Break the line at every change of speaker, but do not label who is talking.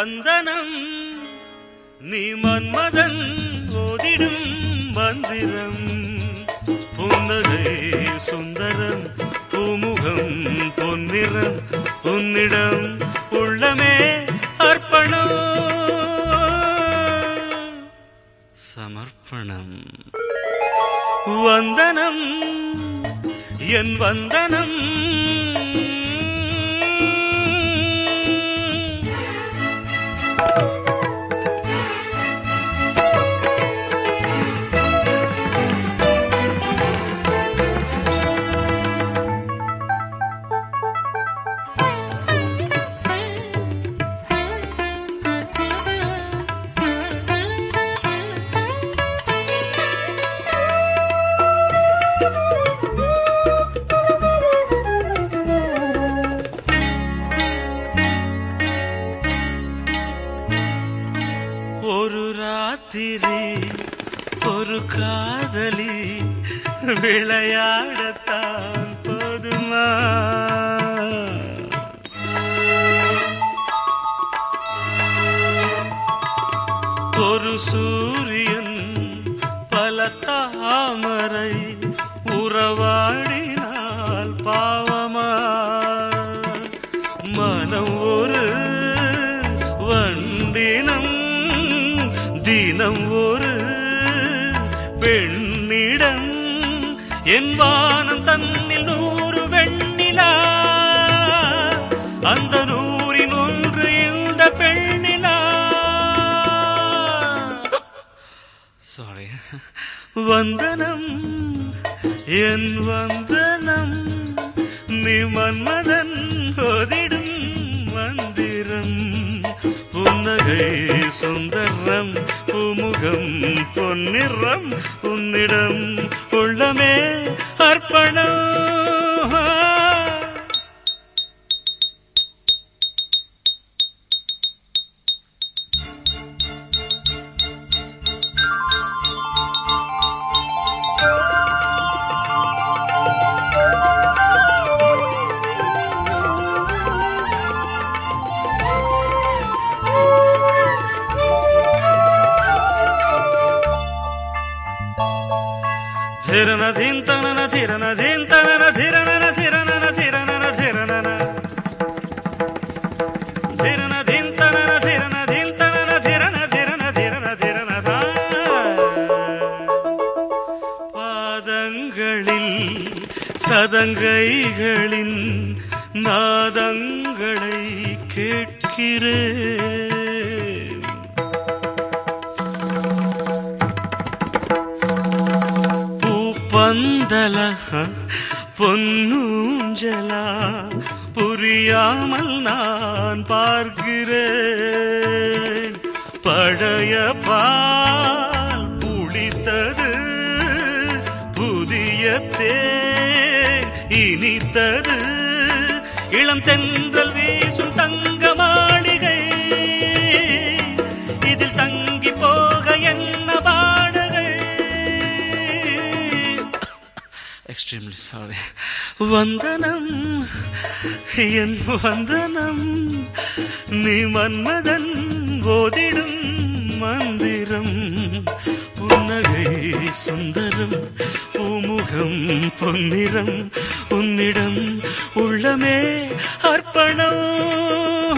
வந்தனம் நீ மன்மதன் ஓதிடும் மந்திரம் புன்னகை சுந்தரம் பூமுகம் பொன்னிறம் உன்னிடம் உள்ளமே அர்ப்பணம் சமர்ப்பணம் வந்தனம் என் வந்தனம் ஒரு ராத்திரி ஒரு காதலி விளையாடத்தான் போதுமா ஒரு சூரியன் பல தாமரை உறவாடினால் பாவமா மனம் ஒரு வண்டினம் தினம் ஒரு பெண்ணிடம் என் வானம் தன்னில் நூறு வெண்ணிலா அந்த நூறின் ஒன்று இந்த பெண்ணிலா சாரி வந்தனம் என் வந்தனம் நீ மன்மதன் ஓதிடும் மந்திரம் புன்னகை சுந்தரம் புமுகம் பொன்னிறம் உன்னிடம் உள்ளமே அர்ப்பணம் ధిరన ధింతనన ధిరన ధింతనన ధిరనన ధిరనన ధిరనన ధిరనన ధిరన ధింతనన ధిరన ధింతనన ధిరన ధిరన ధిరన ధిరన ధా. பாதங்களில் சதங்கைகளின் நாதங்களை கேட்கிறேன் பூப்பந்தல பொன்னூஞ்சலா புரியாமல் நான் பார்க்கிறேன் பழைய பால் புளித்தது புதிய தேன் இனித்தது இளம் தென்றல் வீசும் தங்க மாளிகை இதில் தங்கி போக என்ன பாடகை எக்ஸ்ட்ரீம்லி சாரி வந்தனம் என் வந்தனம் நீ மன்மதன் போதிடும் மந்திரம் புன்னகை சுந்தரம் பூமுகம் பொன்னிறம் உன்னிடம் உள்ளமே அர்ப்பணம்